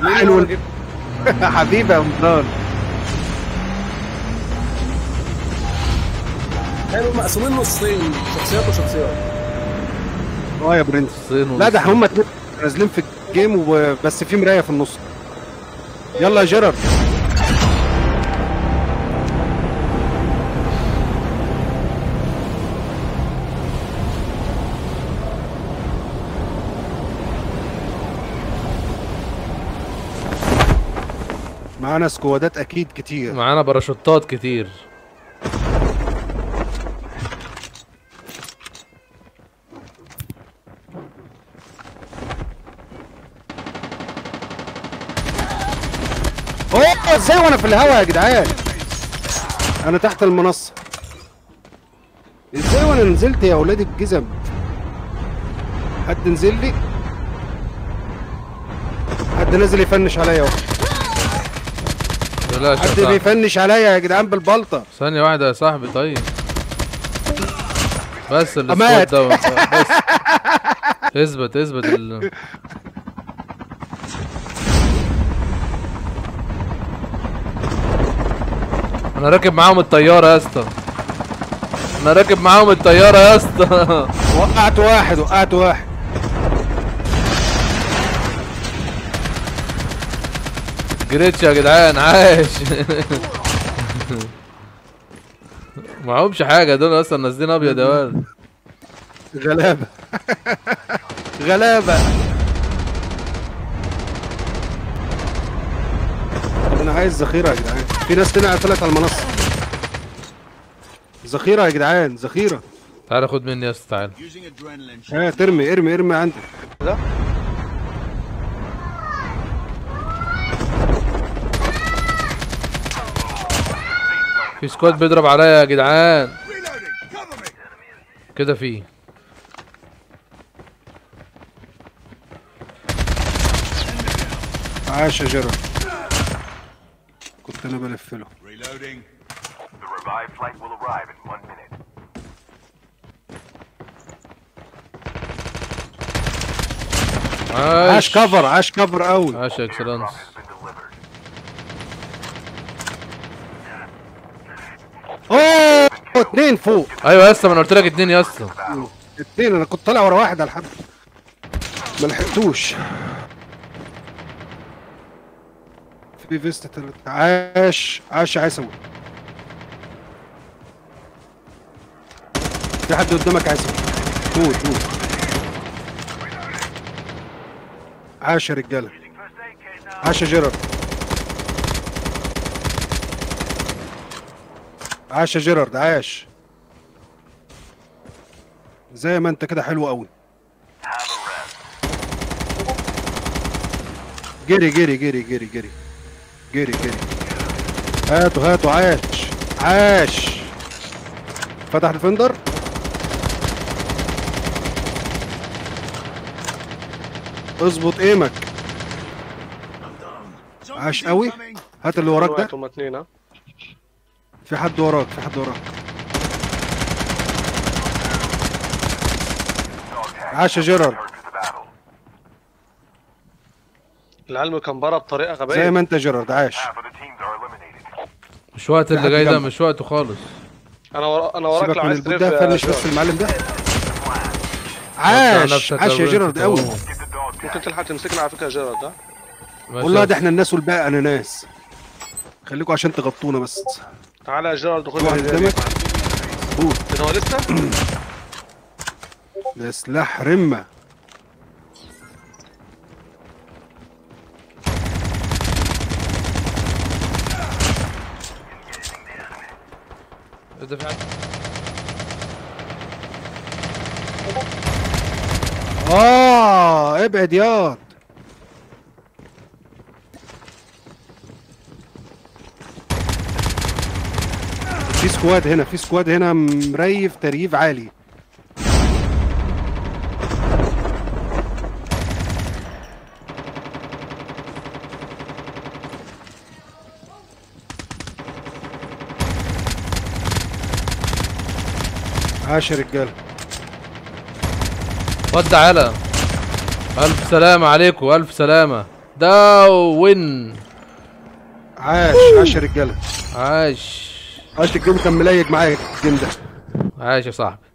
ليه حلو. اللي جبت حبيبي يا مدران حلو مقسومين نصين شخصيات وشخصيات اه يا برنس صين لا ده ونص. هم اتنين نازلين في الجيم وبس في مرايه في النص يلا يا جيرارد معانا سكوادات اكيد كتير معانا باراشوتات كتير اوه ازاي وانا في الهوا يا جدعان انا تحت المنصه ازاي وانا نزلت يا اولاد الجزم حد نزل لي حد نازل يفنش عليا اهو بلاش يا حد صاحبي بيفنش عليا يا جدعان بالبلطه ثانية واحدة يا صاحبي طيب بس السكواد مات. ده بس اثبت اثبت ال... انا راكب معاهم الطيارة يا اسطى انا راكب معاهم الطيارة يا اسطى وقعت واحد وقعت واحد جريتش يا جدعان عاش معهمش حاجة دول اصلا نازلين ابيض يا ولد غلابه غلابه طب انا عايز ذخيره يا جدعان في ناس طلعت طلعت على المنصه ذخيره يا جدعان ذخيره تعالى خد مني يا اسطى تعالى Using adrenaline. ها ترمي ارمي ارمي عندك ده في سكواد بيضرب عليا يا جدعان Reloading. Cover me. كده في عاش يا جرى كنت انا بلف له Reloading. The revived flight will arrive in one minute. عاش عاش كفر عاش كفر قوي عاش يا اكسلانس Has been delivered. اوه اتنين فوق ايوه يا اسطى ما انا قلت لك اتنين يا اسطى اتنين انا كنت طالع ورا واحد على الحب ما لحقتوش في فيستا تلاتة عاش عاش يا عيسوي في حد قدامك يا عيسوي فوت فوت عاش يا رجاله عاش يا جيرارد عاش يا جيرارد عاش زي ما انت كده حلو قوي جري جري جري جري جري جري جري هاتوا هاتوا عاش عاش فتح الفندر اظبط ايمك عاش قوي هات اللي وراك ده وقعت هما اتنين ها في حد وراك في حد وراك عاش يا جيرارد Return to the battle. العلم كان بره بطريقه زي غبيه ما انت يا جيرارد عاش Half of the teams are eliminated. مش وقت اللي حد جاي ده جنبك. مش وقته خالص انا ورا انا وراك سيبك لو من عايز البوت تلف ده يا فنش بس جيرارد. المعلم ده وزع عاش نفسك عاش يا قبل جيرارد ما قوي تقوم. Get the dog ممكن tag. تلحق تمسكنا على فكره يا جيرارد ده ماشي والله يا ده احنا الناس والباقي انا ناس خليكم عشان تغطونا بس تعالى يا جيرارد خد واحد الهدية دي. قدامك بوت كده هو لسه ده سلاح رمه اسطى. ده في حد- اه ابعد ياض في سكواد هنا في سكواد هنا مريف تريف عالي عاش يا رجاله ودع يلا الف سلامة عليكم الف سلامة داون عاش عاش يا رجاله عاش عاش الجيم كان ملايق معايا الجيم ده عاش يا صاحبي